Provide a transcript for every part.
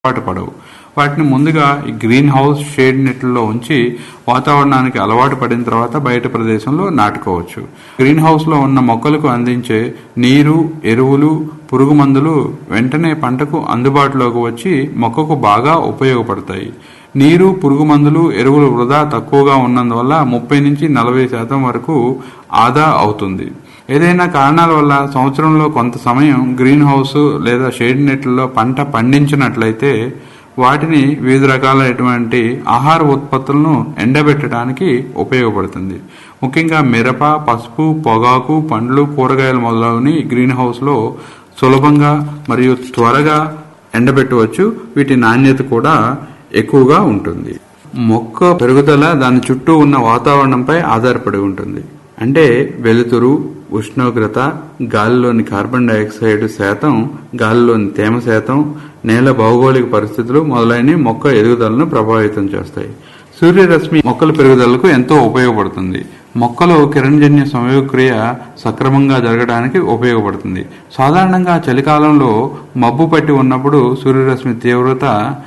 అలవాటు పడవు వాటిని ముందుగా ఈ గ్రీన్ హౌస్ షేడ్ నెట్లలో ఉంచి వాతావరణానికి అలవాటు పడిన తర్వాత బయట ప్రదేశంలో నాటుకోవచ్చు గ్రీన్ హౌస్ లో ఉన్న మొక్కలకు అందించే నీరు ఎరువులు పురుగు మందులు వెంటనే పంటకు అందుబాటులోకి వచ్చి మొక్కకు బాగా ఉపయోగపడతాయి నీరు పురుగు మందులు ఎరువులు వృధా తక్కువగా ఉన్నందువల్ల ముప్పై నుంచి నలభై శాతం వరకు ఆదా అవుతుంది ఏదైనా కారణాల వల్ల సంవత్సరంలో కొంత సమయం గ్రీన్ హౌస్ లేదా షేడ్ నెట్లలో పంట పండించినట్లయితే వాటిని వివిధ రకాలైనటువంటి ఆహార ఉత్పత్తులను ఎండబెట్టడానికి ఉపయోగపడుతుంది ముఖ్యంగా మిరప పసుపు పొగాకు పండ్లు కూరగాయలు మొదలగుని గ్రీన్ హౌస్ లో సులభంగా మరియు త్వరగా ఎండబెట్టవచ్చు వీటి నాణ్యత కూడా ఎక్కువగా ఉంటుంది మొక్క పెరుగుదల దాని చుట్టూ ఉన్న వాతావరణంపై ఆధారపడి ఉంటుంది అంటే వెలుతురు ఉష్ణోగ్రత గాలిలోని కార్బన్ డైఆక్సైడ్ శాతం గాలిలోని తేమ శాతం నేల భౌగోళిక పరిస్థితులు మొదలైన మొక్క ఎదుగుదలను ప్రభావితం చేస్తాయి సూర్యరశ్మి మొక్కల పెరుగుదలకు ఎంతో ఉపయోగపడుతుంది మొక్కలు కిరణజన్య సంయోగక్రియ సక్రమంగా జరగడానికి ఉపయోగపడుతుంది సాధారణంగా చలికాలంలో మబ్బు పట్టి ఉన్నప్పుడు సూర్యరశ్మి తీవ్రత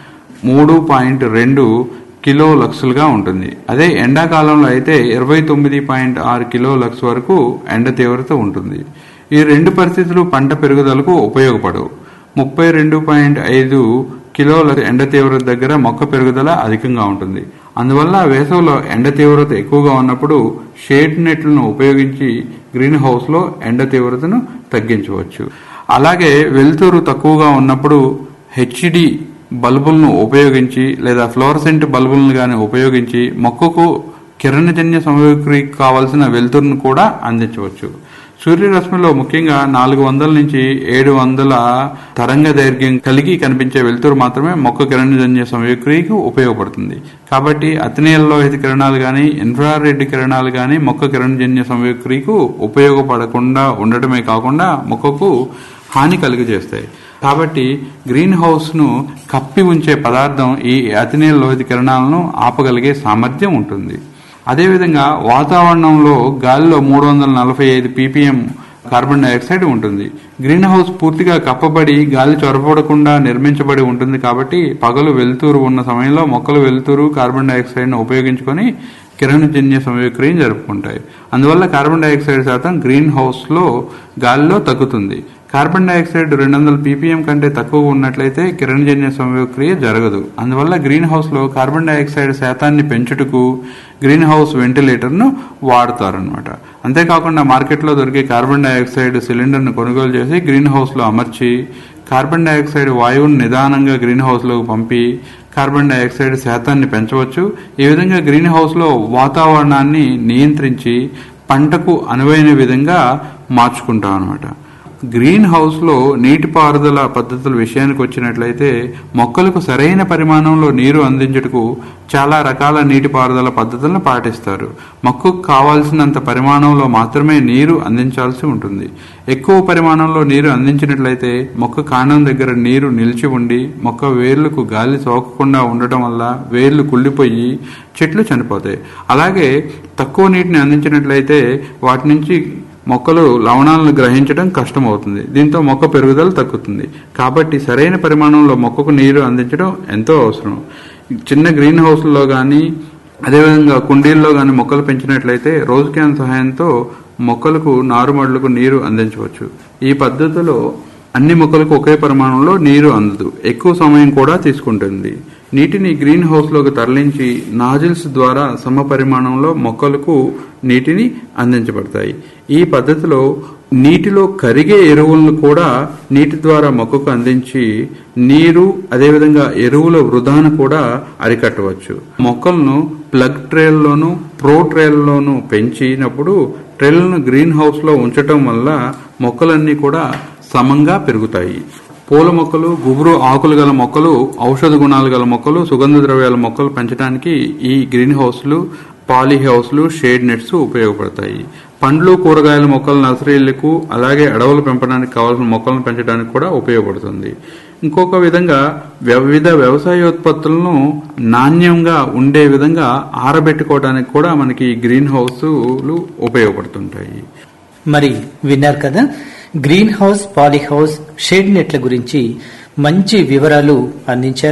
మూడు పాయింట్ రెండు కిలో లక్స్లుగా ఉంటుంది అదే ఎండాకాలంలో అయితే ఇరవై తొమ్మిది పాయింట్ ఆరు కిలో లక్స్ వరకు ఎండ తీవ్రత ఉంటుంది ఈ రెండు పరిస్థితులు పంట పెరుగుదలకు ఉపయోగపడవు ముప్పై రెండు పాయింట్ ఐదు కిలోల ఎండ తీవ్రత దగ్గర మొక్క పెరుగుదల అధికంగా ఉంటుంది అందువల్ల వేసవిలో ఎండ తీవ్రత ఎక్కువగా ఉన్నప్పుడు షేడ్ నెట్లను ఉపయోగించి గ్రీన్ హౌస్ లో ఎండ తీవ్రతను తగ్గించవచ్చు అలాగే వెలుతురు తక్కువగా ఉన్నప్పుడు హెచ్డి బల్బులను ఉపయోగించి లేదా ఫ్లోరసెంట్ బల్బులను గాని ఉపయోగించి మొక్కకు కిరణజన్య సంయోగక్రియకు కావలసిన వెలుతురును కూడా అందించవచ్చు సూర్యరశ్మిలో ముఖ్యంగా నాలుగు వందల నుంచి ఏడు వందల తరంగ దైర్ఘ్యం కలిగి కనిపించే వెలుతురు మాత్రమే మొక్క కిరణజన్య సంయోగక్రియకు ఉపయోగపడుతుంది కాబట్టి అతినీలలోహిత కిరణాలు గాని ఇన్ఫ్రారెడ్ కిరణాలు గాని మొక్క కిరణజన్య సంయోగక్రియకు ఉపయోగపడకుండా ఉండటమే కాకుండా మొక్కకు హాని కలుగజేస్తాయి కాబట్టి గ్రీన్ హౌస్ ను కప్పి ఉంచే పదార్థం ఈ అతినీల లోహిత కిరణాలను ఆపగలిగే సామర్థ్యం ఉంటుంది అదేవిధంగా వాతావరణంలో గాలిలో మూడు వందల నలభై ఐదు పీపీఎం కార్బన్ డైఆక్సైడ్ ఉంటుంది గ్రీన్ హౌస్ పూర్తిగా కప్పబడి గాలి చొరబడకుండా నిర్మించబడి ఉంటుంది కాబట్టి పగలు వెలుతురు ఉన్న సమయంలో మొక్కలు వెలుతురు కార్బన్ డైఆక్సైడ్ ను ఉపయోగించుకొని కిరణజన్య సంయోగక్రియం జరుపుకుంటాయి అందువల్ల కార్బన్ డైఆక్సైడ్ శాతం గ్రీన్ హౌస్ లో గాలిలో తగ్గుతుంది కార్బన్ డైఆక్సైడ్ రెండు వందల పీపీఎం కంటే తక్కువ ఉన్నట్లయితే కిరణజన్య సంయోగక్రియ జరగదు అందువల్ల గ్రీన్ హౌస్ లో కార్బన్ డైఆక్సైడ్ శాతాన్ని పెంచుటకు గ్రీన్ హౌస్ వెంటిలేటర్ ను వాడతారనమాట అంతేకాకుండా మార్కెట్లో దొరికే కార్బన్ డైఆక్సైడ్ సిలిండర్ ను కొనుగోలు చేసి గ్రీన్ హౌస్ లో అమర్చి కార్బన్ డైఆక్సైడ్ వాయువును నిదానంగా గ్రీన్ హౌస్ లోకి పంపి కార్బన్ డైఆక్సైడ్ శాతాన్ని పెంచవచ్చు ఈ విధంగా గ్రీన్ హౌస్ లో వాతావరణాన్ని నియంత్రించి పంటకు అనువైన విధంగా మార్చుకుంటాం అనమాట గ్రీన్ హౌస్ లో నీటిపారుదల పద్ధతుల విషయానికి వచ్చినట్లయితే మొక్కలకు సరైన పరిమాణంలో నీరు అందించుటకు చాలా రకాల నీటిపారుదల పద్ధతులను పాటిస్తారు మొక్కకు కావాల్సినంత పరిమాణంలో మాత్రమే నీరు అందించాల్సి ఉంటుంది ఎక్కువ పరిమాణంలో నీరు అందించినట్లయితే మొక్క కాండం దగ్గర నీరు నిలిచి ఉండి మొక్క వేర్లకు గాలి సోకకుండా ఉండటం వల్ల వేర్లు కుళ్ళిపోయి చెట్లు చనిపోతాయి అలాగే తక్కువ నీటిని అందించినట్లయితే వాటి నుంచి మొక్కలు లవణాలను గ్రహించడం కష్టమవుతుంది దీంతో మొక్క పెరుగుదల తగ్గుతుంది కాబట్టి సరైన పరిమాణంలో మొక్కకు నీరు అందించడం ఎంతో అవసరం చిన్న గ్రీన్ హౌస్లో కానీ అదేవిధంగా కుండీల్లో కానీ మొక్కలు పెంచినట్లయితే రోజు క్యాన్ సహాయంతో మొక్కలకు నారుమడులకు నీరు అందించవచ్చు ఈ పద్ధతిలో అన్ని మొక్కలకు ఒకే పరిమాణంలో నీరు అందదు ఎక్కువ సమయం కూడా తీసుకుంటుంది నీటిని గ్రీన్ హౌస్ లోకి తరలించి నాజిల్స్ ద్వారా సమ పరిమాణంలో మొక్కలకు నీటిని అందించబడతాయి ఈ పద్ధతిలో నీటిలో కరిగే ఎరువులను కూడా నీటి ద్వారా మొక్కకు అందించి నీరు అదేవిధంగా ఎరువుల వృధాను కూడా అరికట్టవచ్చు మొక్కలను ప్లగ్ ట్రేల్లోను ప్రో ట్రేల్లోను పెంచినప్పుడు ట్రేలను గ్రీన్ హౌస్ లో ఉంచటం వల్ల మొక్కలన్నీ కూడా సమంగా పెరుగుతాయి పూల మొక్కలు గుబురు ఆకులు గల మొక్కలు ఔషధ గుణాలు గల మొక్కలు సుగంధ ద్రవ్యాల మొక్కలు పెంచడానికి ఈ గ్రీన్ హౌస్లు పాలీ హౌస్లు షేడ్ నెట్స్ ఉపయోగపడతాయి పండ్లు కూరగాయల మొక్కల నర్సరీలకు అలాగే అడవులు పెంపడానికి కావాల్సిన మొక్కలను పెంచడానికి కూడా ఉపయోగపడుతుంది ఇంకొక విధంగా వివిధ వ్యవసాయోత్పత్తులను నాణ్యంగా ఉండే విధంగా ఆరబెట్టుకోవడానికి కూడా మనకి గ్రీన్ హౌస్లు ఉపయోగపడుతుంటాయి మరి విన్నారు కదా green house poly house shade నెట్ల గురించి మంచి వివరాలు అందించారు